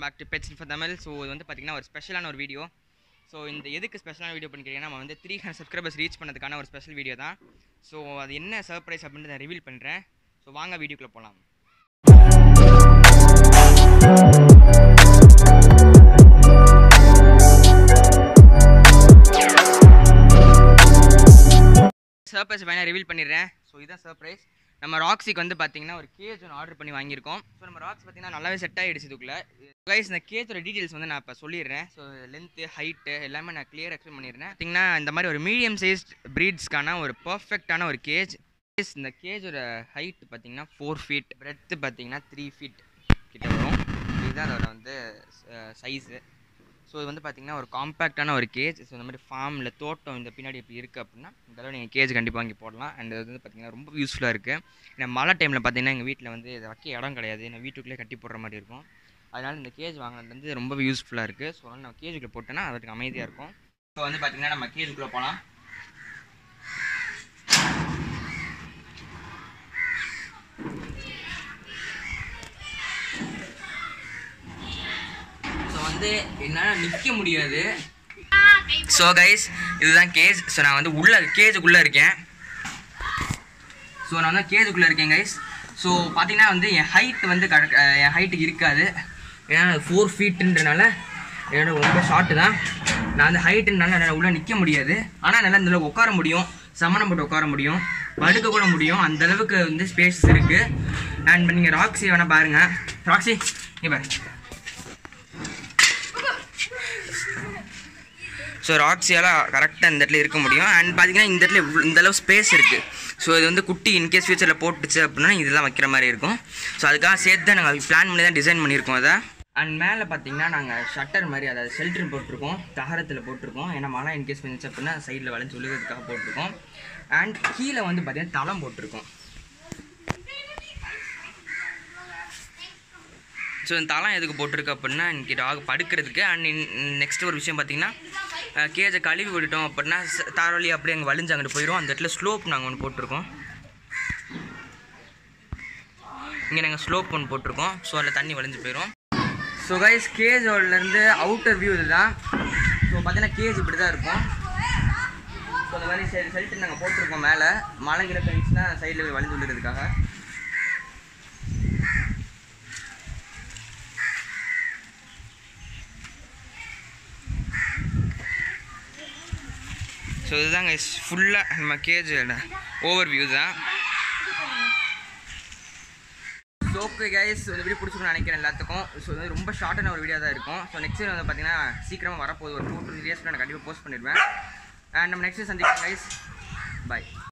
back to bets for Tamil so இது வந்து பார்த்தீங்கன்னா ஒரு ஸ்பெஷலான ஒரு வீடியோ ஸோ இந்த எதுக்கு ஸ்பெஷலான வீடியோ பண்ணிக்கிறீங்கன்னா நம்ம வந்து த்ரீ ஹண்ட்ரட் சப்ஸ்கிரைபர்ஸ் ரீச் பண்ணதுக்கான ஒரு ஸ்பெஷல் வீடியோ தான் ஸோ அது என்ன சர்ப்ரைஸ் அப்படின்னு நான் ரிவீல் பண்ணுறேன் ஸோ வாங்க வீடியோக்குள்ளே போகலாம் சர்ப்ரைஸ் ஃபைனாக ரிவீல் பண்ணிடுறேன் ஸோ இதான் சர்ப்ரைஸ் நம்ம ராக்ஸிக்கு வந்து பார்த்தீங்கன்னா ஒரு கேஜ் ஒன்று ஆர்டர் பண்ணி வாங்கியிருக்கோம் ஸோ நம்ம ராக்ஸ் பார்த்தீங்கன்னா நல்லாவே செட் ஆகிடுச்சு இதுக்குள்ளே கைஸ் இந்த கேஜோட டீட்டெயில்ஸ் வந்து நான் இப்போ சொல்லிடுறேன் ஸோ லென்த்து ஹைட்டு எல்லாமே நான் கிளியர் எக்ஸ்பிளைன் பண்ணிடுறேன் பார்த்தீங்கன்னா இந்த மாதிரி ஒரு மீடியம் சைஸ்ட் ப்ரீட்ஸ்க்கான ஒரு பர்ஃபெக்டான ஒரு கேஜ் இந்த கேஜோட ஹைட் பார்த்தீங்கன்னா ஃபோர் ஃபீட் பிரெத்து பார்த்தீங்கன்னா த்ரீ ஃபீட் கிட்ட வரும் இதுதான் அதோட வந்து சைஸு ஸோ இது வந்து பார்த்தீங்கன்னா ஒரு காம்பேக்டான ஒரு கேஜ் ஸோ இந்த மாதிரி ஃபார்மில் தோட்டம் இந்த பின்னாடி இப்படி இருக்குது அப்படின்னா இந்த தடவை நீங்கள் கேஜ் கண்டிப்பாக வாங்கி போடலாம் அண்ட் இது வந்து பார்த்தீங்கன்னா ரொம்ப யூஸ்ஃபுல்லாக இருக்குது ஏன்னா மழை டைமில் பார்த்தீங்கன்னா எங்கள் வீட்டில் வந்து இதை வைக்க இடம் கிடையாது நான் வீட்டுக்குள்ளே கட்டி போடுற மாதிரி இருக்கும் அதனால் இந்த கேஜ் வாங்கினது வந்து ரொம்ப யூஸ்ஃபுல்லாக இருக்குது ஸோ அதனால் நம்ம கேஜுக்குள்ளே போட்டோன்னா அதுக்கு அமைதியாக இருக்கும் ஸோ வந்து பார்த்தீங்கன்னா நம்ம கேஜுக்குள்ளே போகலாம் ஸோ வந்து என்னால் நிற்க முடியாது ஸோ கைஸ் இதுதான் கேஜ் ஸோ நான் வந்து உள்ள கேஜுக்குள்ளே இருக்கேன் ஸோ நான் வந்து கேஜுக்குள்ளே இருக்கேன் கைஸ் ஸோ பார்த்தீங்கன்னா வந்து என் ஹைட் வந்து கரெக்ட் என் ஹைட்டுக்கு இருக்காது ஏன்னா ஃபோர் ஃபீட்டுன்றனால என்னோட ரொம்ப ஷார்ட்டு தான் நான் வந்து ஹைட்டுனால என்னால் உள்ளே நிற்க முடியாது ஆனால் நல்லா இந்த அளவுக்கு உட்கார முடியும் சமணம் போட்டு உட்கார முடியும் படுக்க கூட முடியும் அந்த அளவுக்கு வந்து ஸ்பேஸ் இருக்குது அண்ட் நீங்கள் ராக்ஸி வேணால் பாருங்கள் ராக்ஸி நீ பாரு ஸோ ராக்ஸியால் கரெக்டாக இந்த இடத்துல இருக்க முடியும் அண்ட் பார்த்தீங்கன்னா இந்த இடத்துல இவ்வளோ- இந்த அளவு ஸ்பேஸ் இருக்குது ஸோ இது வந்து குட்டி இன்கேஸ் ஃபியூச்சரில் போட்டுச்சு அப்படின்னா இதெல்லாம் வைக்கிற மாதிரி இருக்கும் ஸோ அதுக்காக சேர்த்து தான் நாங்கள் பிளான் பண்ணி தான் டிசைன் பண்ணியிருக்கோம் அதை அண்ட் மேலே பார்த்தீங்கன்னா நாங்கள் ஷட்டர் மாதிரி அதாவது ஷெல்டர் போட்டிருக்கோம் தகரத்தில் போட்டிருக்கோம் ஏன்னா மழை இன்கேஸ் வந்துச்சு அப்படின்னா சைடில் வளைஞ்சு விழுகிறதுக்காக போட்டிருக்கோம் அண்ட் கீழே வந்து பார்த்தீங்கன்னா தளம் போட்டிருக்கோம் ஸோ இந்த தளம் எதுக்கு போட்டிருக்கு அப்படின்னா இன்னைக்கு டாக் படுக்கிறதுக்கு அண்ட் நெக்ஸ்ட் ஒரு விஷயம் பார்த்தீங்கன்னா கேஜை கழுவி விட்டுட்டோம் அப்படின்னா தாரோலி அப்படியே அங்கே வலிஞ்சு அங்கிட்டு போயிடும் அந்த இடத்துல ஸ்லோப் நாங்கள் ஒன்று போட்டிருக்கோம் இங்கே நாங்கள் ஸ்லோப் ஒன்று போட்டிருக்கோம் ஸோ அதில் தண்ணி வலிஞ்சு போயிடும் ஸோ கைஸ் கேஜோடலேருந்து அவுட்டர் வியூ இதுதான் ஸோ பார்த்தீங்கன்னா கேஜ் இப்படி தான் இருக்கும் ஸோ அந்த மாதிரி செல் செல்ட்டு நாங்கள் போட்டிருக்கோம் மேலே மழை கிழ பெஞ்சுன்னா சைடில் வலிஞ்சு விழுறதுக்காக ஸோ இதுதாங்க ஃபுல்லாக நம்ம கேஜ் ஓவர் வியூ தான் ஸோ ஓகே கைஸ் இந்த வீடியோ பிடிச்சிருக்கும்னு நினைக்கிறேன் எல்லாத்துக்கும் ஸோ இது வந்து ரொம்ப ஷார்ட்டான ஒரு வீடியோ தான் இருக்கும் ஸோ நெக்ஸ்ட் வந்து பார்த்தீங்கன்னா சீக்கிரமாக வரப்போகுது ஒரு டூ த்ரீ டேஸில் நான் கண்டிப்பாக போஸ்ட் பண்ணிடுவேன் அண்ட் நம்ம நெக்ஸ்ட் சந்திப்போம் கைஸ் பை